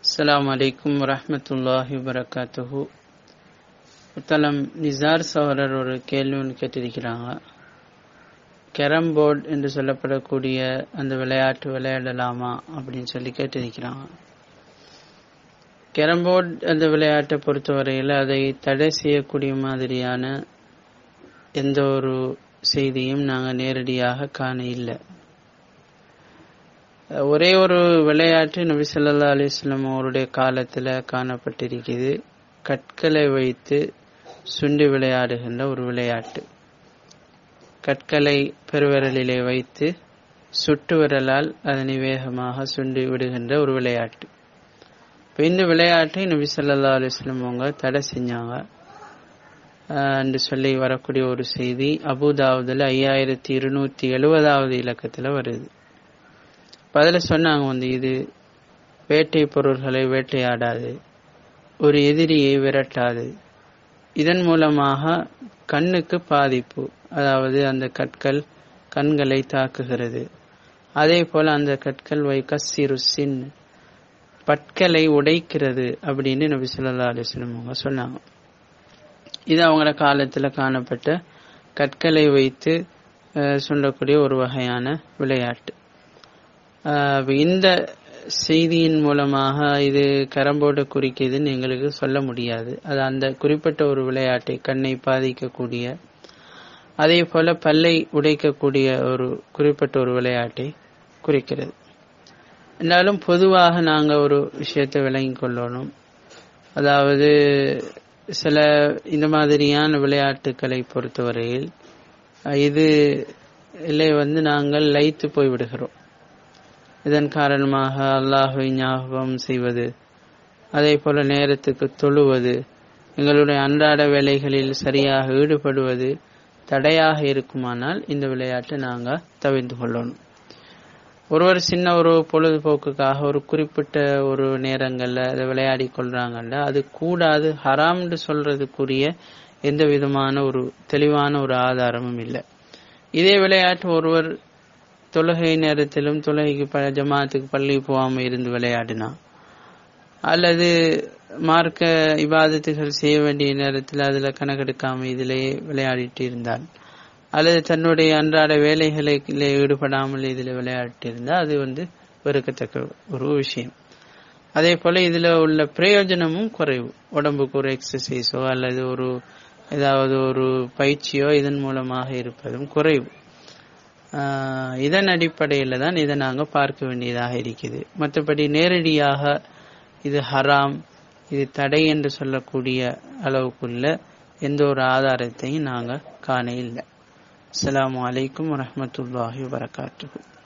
அஸ்ஸலாமு அலைக்கும் வரஹ்மத்துல்லாஹி வபரகாத்துஹு முத்தலம் நிசார் சஹரர் ஒரு கேள்வி ஒன்று கேட்டிருக்கிறாங்க கேரம் போர்டு என்று சொல்லப்படக்கூடிய அந்த விளையாட்டு விளையாடலாமா அப்படின்னு சொல்லி கேட்டிருக்கிறாங்க கேரம் போர்டு அந்த விளையாட்டை பொறுத்தவரையில் அதை தடை செய்யக்கூடிய மாதிரியான எந்த ஒரு செய்தியும் நாங்கள் நேரடியாக காண இல்லை ஒரே ஒரு விளையாட்டு நபி சொல்லா அலிஸ்லாம் அவருடைய காலத்தில் காணப்பட்டிருக்குது கற்களை வைத்து சுண்டி விளையாடுகின்ற ஒரு விளையாட்டு கற்களை பெருவிரலிலே வைத்து சுட்டு விரலால் அதனை வேகமாக சுண்டி விடுகின்ற ஒரு விளையாட்டு இப்போ இந்த விளையாட்டை நபி சொல்லா அலிஸ்லாம் அவங்க தடை செஞ்சாங்க என்று சொல்லி வரக்கூடிய ஒரு செய்தி அபுதாவுதில் ஐயாயிரத்தி இருநூத்தி எழுபதாவது இலக்கத்தில் வருது அதில் சொன்னாங்க வந்து இது வேட்டை பொருள்களை வேட்டையாடாது ஒரு எதிரியை விரட்டாது இதன் மூலமாக கண்ணுக்கு பாதிப்பு அதாவது அந்த கற்கள் கண்களை தாக்குகிறது அதே போல அந்த கற்கள் வை கசிறு சின் பற்களை உடைக்கிறது அப்படின்னு நபி சொல்லா அலிஸ்லம் அவங்க சொன்னாங்க இது அவங்களோட காலத்தில் காணப்பட்ட கற்களை வைத்து சொல்லக்கூடிய ஒரு வகையான விளையாட்டு இந்த செய்தியின் மூலமாக இது கரம்போர்டு குறிக்குதுன்னு எங்களுக்கு சொல்ல முடியாது அது அந்த குறிப்பிட்ட ஒரு விளையாட்டை கண்ணை பாதிக்கக்கூடிய அதே போல பல்லை உடைக்கக்கூடிய ஒரு குறிப்பிட்ட ஒரு விளையாட்டை குறிக்கிறது என்றாலும் பொதுவாக நாங்கள் ஒரு விஷயத்தை விளங்கி கொள்ளணும் அதாவது சில இந்த மாதிரியான விளையாட்டுக்களை பொறுத்தவரையில் இது இல்லை வந்து நாங்கள் லைத்து போய் விடுகிறோம் இதன் காரணமாக அல்லாஹை ஞாபகம் செய்வது அதே போல நேரத்துக்கு தொழுவது எங்களுடைய அன்றாட வேலைகளில் சரியாக ஈடுபடுவது தடையாக இருக்குமானால் இந்த விளையாட்டை நாங்கள் தவிர்த்து கொள்ளணும் ஒருவர் சின்ன ஒரு பொழுதுபோக்குக்காக ஒரு குறிப்பிட்ட ஒரு நேரங்களில் அதை விளையாடி கொள்றாங்கல்ல அது கூடாது ஹராம்னு சொல்றதுக்குரிய எந்த விதமான ஒரு தெளிவான ஒரு ஆதாரமும் இல்லை இதே விளையாட்டு ஒருவர் தொழுகை நேரத்திலும் தொழுகைக்கு ப ஜமாத்துக்கு பள்ளி போகாமல் இருந்து விளையாடினா அல்லது மார்க்க இபாதத்துகள் செய்ய வேண்டிய நேரத்தில் அதில் கணக்கெடுக்காம இதிலேயே விளையாடிட்டு இருந்தால் அல்லது தன்னுடைய அன்றாட வேலைகளில் ஈடுபடாமல் இதில் விளையாடிட்டு இருந்தால் அது வந்து வெறுக்கத்தக்க ஒரு விஷயம் அதே போல இதில் உள்ள பிரயோஜனமும் குறைவு உடம்புக்கு ஒரு எக்ஸசைஸோ அல்லது ஒரு ஏதாவது ஒரு பயிற்சியோ இதன் மூலமாக இருப்பதும் குறைவு இதன் அடிப்படையில் தான் இதை நாங்கள் பார்க்க வேண்டியதாக இருக்குது மற்றபடி நேரடியாக இது ஹராம் இது தடை என்று சொல்லக்கூடிய அளவுக்குள்ள எந்த ஒரு ஆதாரத்தையும் நாங்கள் காண இல்லை அஸ்லாம் வலைக்கம் வரமத்துல்லாஹி வரகாத்து